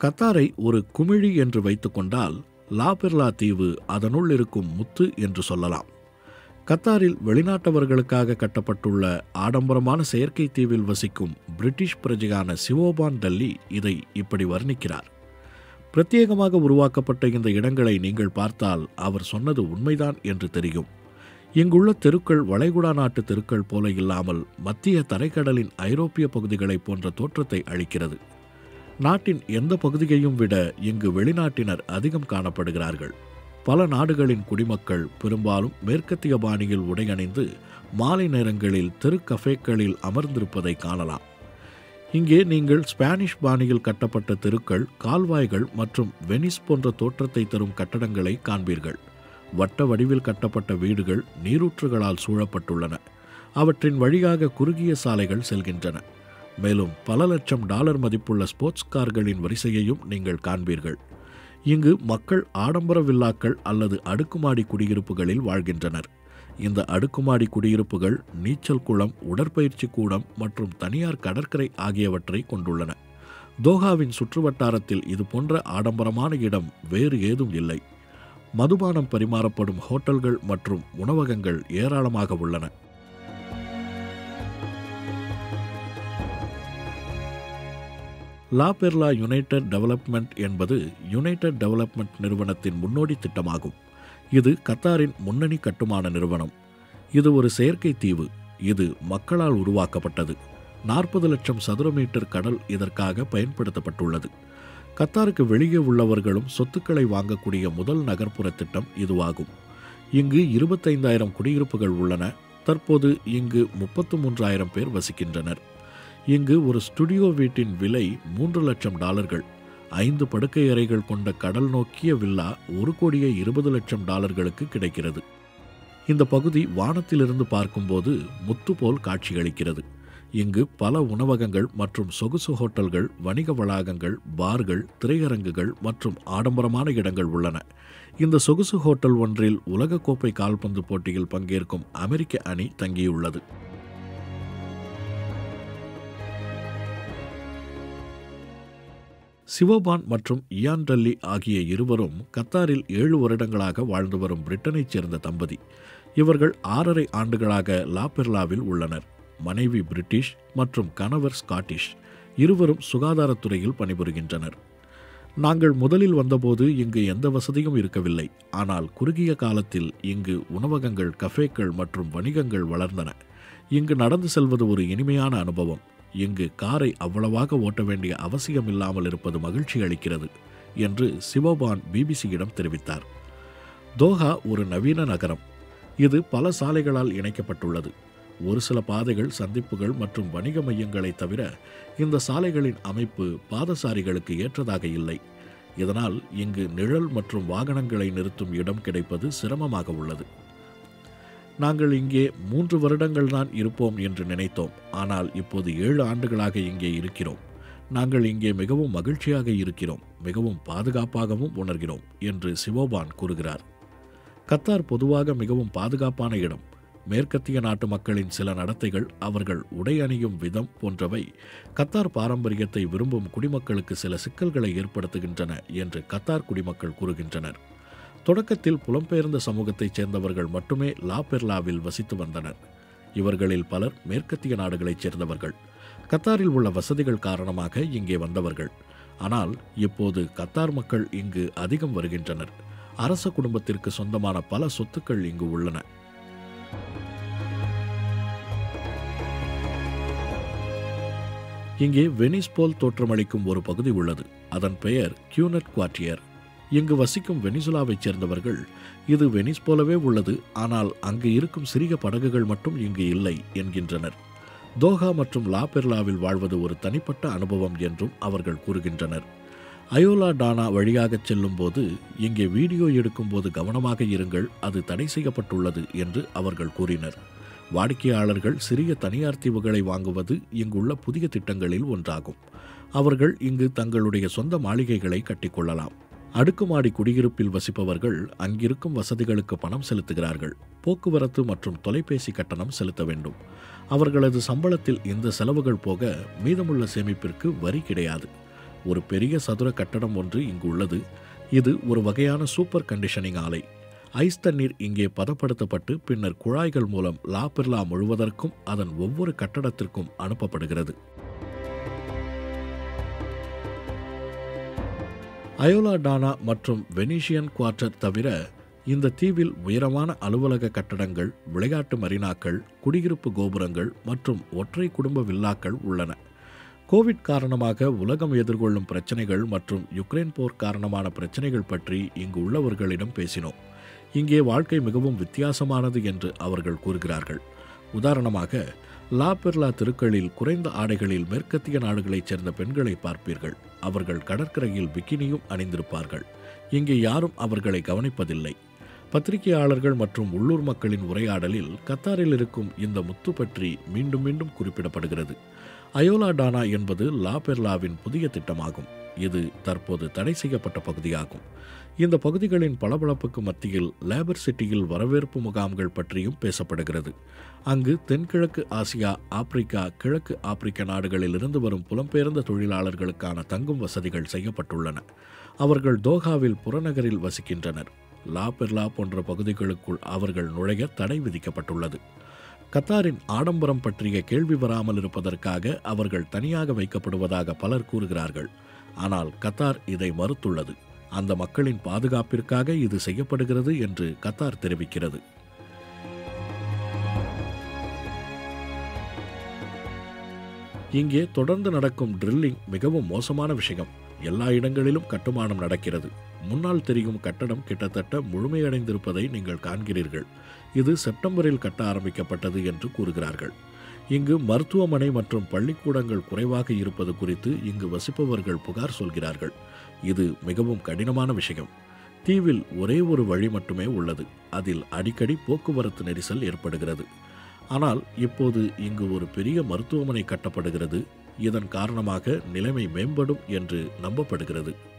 கத்தாரை ஒரு குமிழி என்று வைத்துக்கொண்டால் லாபெர்லா தீவு அதனுள் இருக்கும் முத்து என்று சொல்லலாம் கத்தாரில் வெளிநாட்டவர்களுக்காக கட்டப்பட்டுள்ள ஆடம்பரமான செயற்கை தீவில் வசிக்கும் பிரிட்டிஷ் பிரஜையான சிவோபான் டல்லி இதை இப்படி வர்ணிக்கிறார் பிரத்யேகமாக உருவாக்கப்பட்ட இந்த இடங்களை நீங்கள் பார்த்தால் அவர் சொன்னது உண்மைதான் என்று தெரியும் இங்குள்ள தெருக்கள் வளைகுடா நாட்டு தெருக்கள் போல இல்லாமல் மத்திய தரைக்கடலின் ஐரோப்பிய பகுதிகளைப் போன்ற தோற்றத்தை அளிக்கிறது நாட்டின் எந்த பகுதியையும் விட இங்கு வெளிநாட்டினர் அதிகம் காணப்படுகிறார்கள் பல நாடுகளின் குடிமக்கள் பெரும்பாலும் மேற்கத்திய பாணியில் உடையணிந்து மாலை நேரங்களில் தெரு கஃபேக்களில் அமர்ந்திருப்பதை காணலாம் இங்கே நீங்கள் ஸ்பானிஷ் பாணியில் கட்டப்பட்ட தெருக்கள் கால்வாய்கள் மற்றும் வெனிஸ் போன்ற தோற்றத்தை தரும் கட்டடங்களை காண்பீர்கள் வட்ட வடிவில் கட்டப்பட்ட வீடுகள் நீரூற்றுகளால் சூழப்பட்டுள்ளன அவற்றின் வழியாக குறுகிய சாலைகள் செல்கின்றன மேலும் பல லட்சம் டாலர் மதிப்புள்ள ஸ்போர்ட்ஸ் கார்களின் வரிசையையும் நீங்கள் காண்பீர்கள் இங்கு மக்கள் ஆடம்பர வில்லாக்கள் அல்லது அடுக்குமாடி குடியிருப்புகளில் வாழ்கின்றனர் இந்த அடுக்குமாடி குடியிருப்புகள் நீச்சல் குளம் உடற்பயிற்சி கூடம் மற்றும் தனியார் கடற்கரை ஆகியவற்றை கொண்டுள்ளன தோஹாவின் சுற்றுவட்டாரத்தில் இது போன்ற ஆடம்பரமான இடம் வேறு ஏதும் இல்லை மதுபானம் பரிமாறப்படும் ஹோட்டல்கள் மற்றும் உணவகங்கள் ஏராளமாக உள்ளன லா பெர்லா யுனைடெட் டெவலப்மெண்ட் என்பது யுனைடெட் டெவலப்மெண்ட் நிறுவனத்தின் முன்னோடி திட்டமாகும் இது கத்தாரின் முன்னணி கட்டுமான நிறுவனம் இது ஒரு செயற்கை தீவு இது மக்களால் உருவாக்கப்பட்டது நாற்பது லட்சம் சதுர மீட்டர் கடல் இதற்காக பயன்படுத்தப்பட்டுள்ளது கத்தாருக்கு வெளியே உள்ளவர்களும் சொத்துக்களை வாங்கக்கூடிய முதல் நகர்ப்புற திட்டம் இதுவாகும் இங்கு இருபத்தைந்தாயிரம் குடியிருப்புகள் உள்ளன தற்போது இங்கு முப்பத்து மூன்றாயிரம் பேர் வசிக்கின்றனர் இங்கு ஒரு ஸ்டுடியோ வீட்டின் விலை மூன்று லட்சம் டாலர்கள் ஐந்து படுக்கை அறைகள் கொண்ட கடல் நோக்கிய வில்லா ஒரு கோடியே இருபது லட்சம் டாலர்களுக்கு கிடைக்கிறது இந்த பகுதி வானத்திலிருந்து பார்க்கும்போது முத்து போல் காட்சியளிக்கிறது இங்கு பல உணவகங்கள் மற்றும் சொகுசு ஹோட்டல்கள் வணிக வளாகங்கள் பார்கள் திரையரங்குகள் மற்றும் ஆடம்பரமான இடங்கள் உள்ளன இந்த சொகுசு ஹோட்டல் ஒன்றில் உலகக்கோப்பை கால்பந்து போட்டியில் பங்கேற்கும் அமெரிக்க அணி தங்கியுள்ளது சிவபான் மற்றும் இயான் டல்லி ஆகிய இருவரும் கத்தாரில் ஏழு வருடங்களாக வாழ்ந்து வரும் பிரிட்டனைச் சேர்ந்த தம்பதி இவர்கள் ஆறரை ஆண்டுகளாக லாபெர்லாவில் உள்ளனர் மனைவி பிரிட்டிஷ் மற்றும் கணவர் ஸ்காட்டிஷ் இருவரும் சுகாதாரத்துறையில் பணிபுரிகின்றனர் நாங்கள் முதலில் வந்தபோது இங்கு எந்த வசதியும் இருக்கவில்லை ஆனால் குறுகிய காலத்தில் இங்கு உணவகங்கள் கஃபேக்கள் மற்றும் வணிகங்கள் வளர்ந்தன இங்கு நடந்து செல்வது ஒரு இனிமையான அனுபவம் இங்கு காரை அவ்வளவாக ஓட்ட வேண்டிய அவசியம் இல்லாமல் இருப்பது மகிழ்ச்சி அளிக்கிறது என்று சிவபான் பிபிசியிடம் தெரிவித்தார் தோஹா ஒரு நவீன நகரம் இது பல சாலைகளால் இணைக்கப்பட்டுள்ளது ஒரு சில பாதைகள் சந்திப்புகள் மற்றும் வணிக மையங்களை தவிர இந்த சாலைகளின் அமைப்பு பாதசாரிகளுக்கு ஏற்றதாக இல்லை இதனால் இங்கு நிழல் மற்றும் வாகனங்களை நிறுத்தும் இடம் கிடைப்பது சிரமமாக உள்ளது நாங்கள் இங்கே மூன்று வருடங்கள் தான் இருப்போம் என்று நினைத்தோம் ஆனால் இப்போது ஏழு ஆண்டுகளாக இங்கே இருக்கிறோம் நாங்கள் இங்கே மிகவும் மகிழ்ச்சியாக இருக்கிறோம் மிகவும் பாதுகாப்பாகவும் உணர்கிறோம் என்று சிவோபான் கூறுகிறார் கத்தார் பொதுவாக மிகவும் பாதுகாப்பான இடம் மேற்கத்திய நாட்டு மக்களின் சில நடத்தைகள் அவர்கள் உடை அணியும் விதம் போன்றவை கத்தார் பாரம்பரியத்தை விரும்பும் குடிமக்களுக்கு சில சிக்கல்களை ஏற்படுத்துகின்றன என்று கத்தார் குடிமக்கள் கூறுகின்றனர் தொடக்கத்தில் புலம்பெயர்ந்த சமூகத்தைச் சேர்ந்தவர்கள் மட்டுமே லா பெர்லாவில் வசித்து வந்தனர் இவர்களில் பலர் மேற்கத்திய நாடுகளைச் சேர்ந்தவர்கள் கத்தாரில் உள்ள வசதிகள் காரணமாக இங்கே வந்தவர்கள் ஆனால் இப்போது கத்தார் மக்கள் இங்கு அதிகம் வருகின்றனர் அரச குடும்பத்திற்கு சொந்தமான பல சொத்துக்கள் இங்கு உள்ளன இங்கே வெனிஸ் போல் தோற்றமளிக்கும் ஒரு பகுதி உள்ளது அதன் பெயர் கியூனட் குவார்டியர் இங்கு வசிக்கும் வெனிசுலாவைச் சேர்ந்தவர்கள் இது வெனிஸ் போலவே உள்ளது ஆனால் அங்கு இருக்கும் சிறிய படகுகள் மட்டும் இங்கு இல்லை என்கின்றனர் தோஹா மற்றும் லாபெர்லாவில் வாழ்வது ஒரு தனிப்பட்ட அனுபவம் என்றும் அவர்கள் கூறுகின்றனர் அயோலா டானா வழியாகச் செல்லும்போது இங்கே வீடியோ எடுக்கும்போது கவனமாக இருங்கள் அது தடை செய்யப்பட்டுள்ளது என்று அவர்கள் கூறினர் வாடிக்கையாளர்கள் சிறிய தனியார் தீவுகளை வாங்குவது இங்குள்ள புதிய திட்டங்களில் ஒன்றாகும் அவர்கள் இங்கு தங்களுடைய சொந்த மாளிகைகளை கட்டிக்கொள்ளலாம் அடுக்குமாடி குடியிருப்பில் வசிப்பவர்கள் அங்கிருக்கும் வசதிகளுக்கு பணம் செலுத்துகிறார்கள் போக்குவரத்து மற்றும் தொலைபேசி கட்டணம் செலுத்த வேண்டும் அவர்களது சம்பளத்தில் இந்த செலவுகள் போக மீதமுள்ள சேமிப்பிற்கு வரி கிடையாது ஒரு பெரிய சதுர கட்டடம் ஒன்று இங்கு உள்ளது இது ஒரு வகையான சூப்பர் கண்டிஷனிங் ஆலை ஐஸ் தண்ணீர் இங்கே பதப்படுத்தப்பட்டு பின்னர் குழாய்கள் மூலம் லாபிர்லா முழுவதற்கும் அதன் ஒவ்வொரு கட்டடத்திற்கும் அனுப்பப்படுகிறது அயோலா டானா மற்றும் வெனிஷியன் குவார்ட்டர் தவிர இந்த தீவில் உயரமான அலுவலக கட்டடங்கள் விளையாட்டு மரினாக்கள் குடியிருப்பு கோபுரங்கள் மற்றும் ஒற்றை குடும்ப வில்லாக்கள் உள்ளன கோவிட் காரணமாக உலகம் எதிர்கொள்ளும் பிரச்சனைகள் மற்றும் யுக்ரைன் போர் காரணமான பிரச்சனைகள் பற்றி இங்கு உள்ளவர்களிடம் பேசினோம் இங்கே வாழ்க்கை மிகவும் வித்தியாசமானது என்று அவர்கள் கூறுகிறார்கள் உதாரணமாக லா பெர்லா தெருக்களில் குறைந்த ஆடைகளில் மேற்கத்திய நாடுகளைச் சேர்ந்த பெண்களை பார்ப்பீர்கள் அவர்கள் கடற்கரையில் பிக்கினியும் அணிந்திருப்பார்கள் இங்கே யாரும் அவர்களை கவனிப்பதில்லை பத்திரிகையாளர்கள் மற்றும் உள்ளூர் மக்களின் உரையாடலில் கத்தாரில் இருக்கும் இந்த முத்து பற்றி மீண்டும் மீண்டும் குறிப்பிடப்படுகிறது அயோலா டானா என்பது லா பெர்லாவின் புதிய திட்டமாகும் இது தற்போது தடை செய்யப்பட்ட பகுதியாகும் இந்த பகுதிகளின் பளபளப்புக்கு மத்தியில் லேபர் சிட்டியில் வரவேற்பு முகாம்கள் பற்றியும் பேசப்படுகிறது அங்கு தென்கிழக்கு ஆசியா ஆப்பிரிக்கா கிழக்கு ஆப்பிரிக்க நாடுகளிலிருந்து வரும் புலம்பெயர்ந்த தொழிலாளர்களுக்கான தங்கும் வசதிகள் செய்யப்பட்டுள்ளன அவர்கள் தோஹாவில் புறநகரில் வசிக்கின்றனர் லா பெர்லா போன்ற பகுதிகளுக்குள் அவர்கள் நுழைய தடை விதிக்கப்பட்டுள்ளது கத்தாரின் ஆடம்பரம் பற்றிய கேள்வி வராமல் இருப்பதற்காக அவர்கள் தனியாக வைக்கப்படுவதாக பலர் கூறுகிறார்கள் ஆனால் கத்தார் இதை மறுத்துள்ளது அந்த மக்களின் பாதுகாப்பிற்காக இது செய்யப்படுகிறது என்று கத்தார் தெரிவிக்கிறது இங்கே தொடர்ந்து நடக்கும் ட்ரில்லிங் மிகவும் மோசமான விஷயம் எல்லா இடங்களிலும் கட்டுமானம் நடக்கிறது முன்னால் தெரியும் கட்டடம் கிட்டத்தட்ட முழுமையடைந்திருப்பதை நீங்கள் காண்கிறீர்கள் இது செப்டம்பரில் கட்ட ஆரம்பிக்கப்பட்டது என்று கூறுகிறார்கள் இங்கு மருத்துவமனை மற்றும் பள்ளிக்கூடங்கள் குறைவாக இருப்பது குறித்து இங்கு வசிப்பவர்கள் புகார் சொல்கிறார்கள் இது மிகவும் கடினமான விஷயம் தீவில் ஒரே ஒரு வழி மட்டுமே உள்ளது அதில் அடிக்கடி போக்குவரத்து நெரிசல் ஏற்படுகிறது ஆனால் இப்போது இங்கு ஒரு பெரிய மருத்துவமனை கட்டப்படுகிறது இதன் காரணமாக நிலைமை மேம்படும் என்று நம்பப்படுகிறது